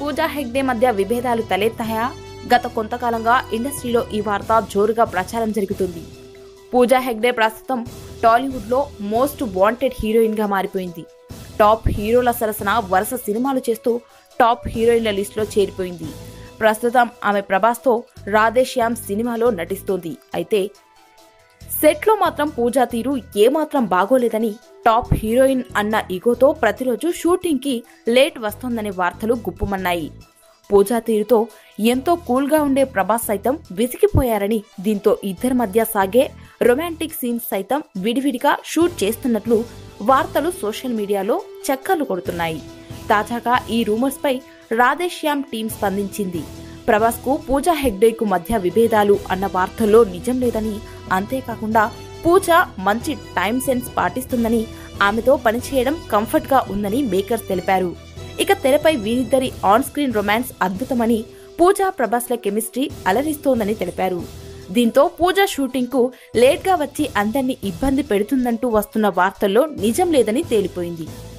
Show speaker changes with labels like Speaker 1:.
Speaker 1: పూజా హెగ్డే మధ్య విభేదాలు తలెత్తాయా గత కొంతకాలంగా ఇండస్ట్రీలో ఈ వార్త జోరుగా ప్రచారం జరుగుతుంది పూజా హెగ్డే ప్రస్తుతం టాలీవుడ్లో మోస్ట్ వాంటెడ్ హీరోయిన్గా మారిపోయింది టాప్ హీరోల సరసన వరుస సినిమాలు చేస్తూ టాప్ హీరోయిన్ల లిస్టులో చేరిపోయింది ప్రస్తుతం ఆమె ప్రభాస్తో రాధేశ్యామ్ సినిమాలో నటిస్తోంది అయితే సెట్లో మాత్రం పూజా తీరు ఏమాత్రం బాగోలేదని టాప్ హీరోయిన్ అన్న ఇగోతో ప్రతిరోజు షూటింగ్కి లేట్ వస్తోందనే వార్తలు గుప్పుమన్నాయి పూజా తీరుతో ఎంతో కూల్గా ఉండే ప్రభాస్ సైతం విసిగిపోయారని దీంతో ఇద్దరి మధ్య సాగే రొమాంటిక్ సీన్స్ సైతం విడివిడిగా షూట్ చేస్తున్నట్లు వార్తలు సోషల్ మీడియాలో చక్కర్లు కొడుతున్నాయి తాజాగా ఈ రూమర్స్ పై రాధేశ్యామ్ టీం స్పందించింది ప్రభాస్ కు పూజా హెగ్డేకు మధ్య విభేదాలు అన్న వార్తల్లో నిజం లేదని అంతేకాకుండా పూజ మంచి టైం సెన్స్ పాటిస్తుందని ఆమెతో పనిచేయడం కంఫర్ట్ గా ఉందని మేకర్స్ తెలిపారు ఇక తెరపై వీరిద్దరి ఆన్ స్క్రీన్ రొమాన్స్ అద్భుతమని పూజా ప్రభాస్ల కెమిస్ట్రీ అలరిస్తోందని తెలిపారు దీంతో పూజ షూటింగ్ కు లేట్ గా వచ్చి అందరినీ ఇబ్బంది పెడుతుందంటూ వస్తున్న వార్తల్లో నిజం లేదని తేలిపోయింది